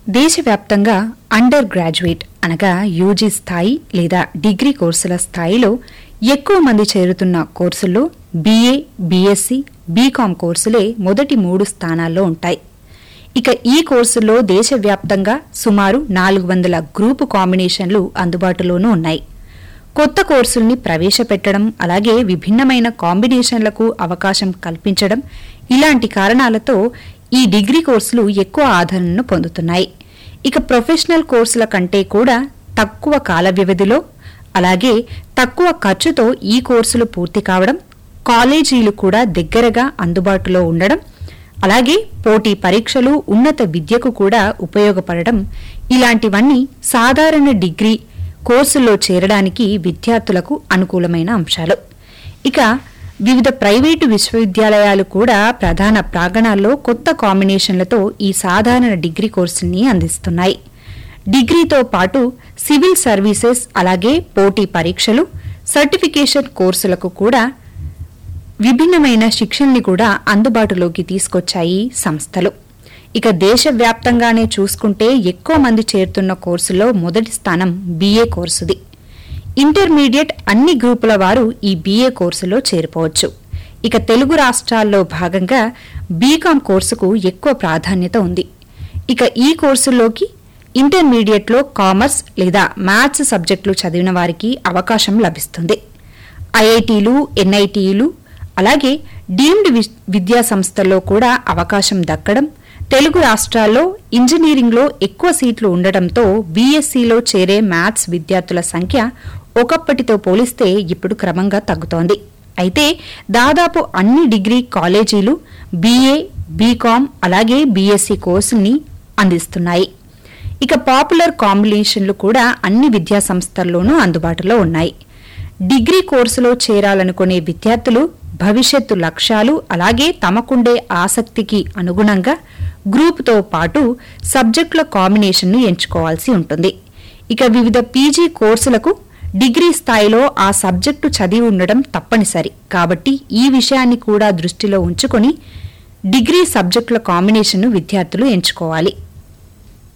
దేశవ్యాప్తంగా under graduate అనగా UG స్థాయి లేదా డిగ్రీ కోర్సుల స్థాయిలో ఎక్కువ మంది చేరుతున్న కోర్సుల్లో బీఏ బీఎస్సీ బీకాం కోర్సులే మొదటి మూడు స్థానాల్లో ఉంటాయి ఇక ఈ కోర్సుల్లో దేశవ్యాప్తంగా సుమారు నాలుగు వందల గ్రూపు కాంబినేషన్లు అందుబాటులోనూ ఉన్నాయి కొత్త కోర్సుల్ని ప్రవేశపెట్టడం అలాగే విభిన్నమైన కాంబినేషన్లకు అవకాశం కల్పించడం ఇలాంటి కారణాలతో ఈ డిగ్రీ కోర్సులు ఎక్కువ ఆదరణను పొందుతున్నాయి ఇక ప్రొఫెషనల్ కోర్సుల కంటే కూడా తక్కువ కాల వ్యవధిలో అలాగే తక్కువ ఖర్చుతో ఈ కోర్సులు పూర్తి కావడం కాలేజీలు కూడా దగ్గరగా అందుబాటులో ఉండడం అలాగే పోటీ పరీక్షలు ఉన్నత విద్యకు కూడా ఉపయోగపడడం ఇలాంటివన్నీ సాధారణ డిగ్రీ కోర్సుల్లో చేరడానికి విద్యార్థులకు అనుకూలమైన అంశాలు ఇక వివిధ ప్రైవేటు విశ్వవిద్యాలయాలు కూడా ప్రధాన ప్రాంగణాల్లో కొత్త కాంబినేషన్లతో ఈ సాధారణ డిగ్రీ కోర్సుల్ని అందిస్తున్నాయి డిగ్రీతో పాటు సివిల్ సర్వీసెస్ అలాగే పోటీ పరీక్షలు సర్టిఫికేషన్ కోర్సులకు కూడా విభిన్నమైన శిక్షణని కూడా అందుబాటులోకి తీసుకొచ్చాయి సంస్థలు ఇక దేశవ్యాప్తంగానే చూసుకుంటే ఎక్కువ మంది చేరుతున్న కోర్సులో మొదటి స్థానం బీఏ కోర్సుది ఇంటర్మీడియట్ అన్ని గ్రూపుల వారు ఈ బీఏ కోర్సులో చేరిపోవచ్చు ఇక తెలుగు రాష్ట్రాల్లో భాగంగా బీకాం కోర్సుకు ఎక్కువ ప్రాధాన్యత ఉంది ఇక ఈ కోర్సుల్లోకి ఇంటర్మీడియట్లో కామర్స్ లేదా మ్యాథ్స్ సబ్జెక్టులు చదివిన వారికి అవకాశం లభిస్తుంది ఐఐటీలు ఎన్ఐటీలు అలాగే డీమ్డ్ వి- విద్యా సంస్థల్లో కూడా అవకాశం దక్కడం తెలుగు రాష్ట్రాల్లో ఇంజనీరింగ్లో ఎక్కువ సీట్లు ఉండడంతో బీఎస్సీలో చేరే మ్యాథ్స్ విద్యార్థుల సంఖ్య ఒకప్పటితో పోలిస్తే ఇప్పుడు క్రమంగా తగ్గుతోంది అయితే దాదాపు అన్ని డిగ్రీ కాలేజీలు బీఏ బీకాం అలాగే బీఎస్సీ కోర్సుల్ని అందిస్తున్నాయి ఇక పాపులర్ కాంబినేషన్లు కూడా అన్ని విద్యా సంస్థల్లోనూ అందుబాటులో ఉన్నాయి డిగ్రీ కోర్సులో చేరాలనుకునే విద్యార్థులు భవిష్యత్తు లక్ష్యాలు అలాగే తమకుండే ఆసక్తికి అనుగుణంగా గ్రూప్తో పాటు సబ్జెక్టుల కాంబినేషన్ను ఎంచుకోవాల్సి ఉంటుంది ఇక వివిధ పీజీ కోర్సులకు డిగ్రీ స్థాయిలో ఆ సబ్జెక్టు చదివి ఉండడం తప్పనిసరి కాబట్టి ఈ విషయాన్ని కూడా దృష్టిలో ఉంచుకొని డిగ్రీ సబ్జెక్టుల కాంబినేషన్ను విద్యార్థులు ఎంచుకోవాలి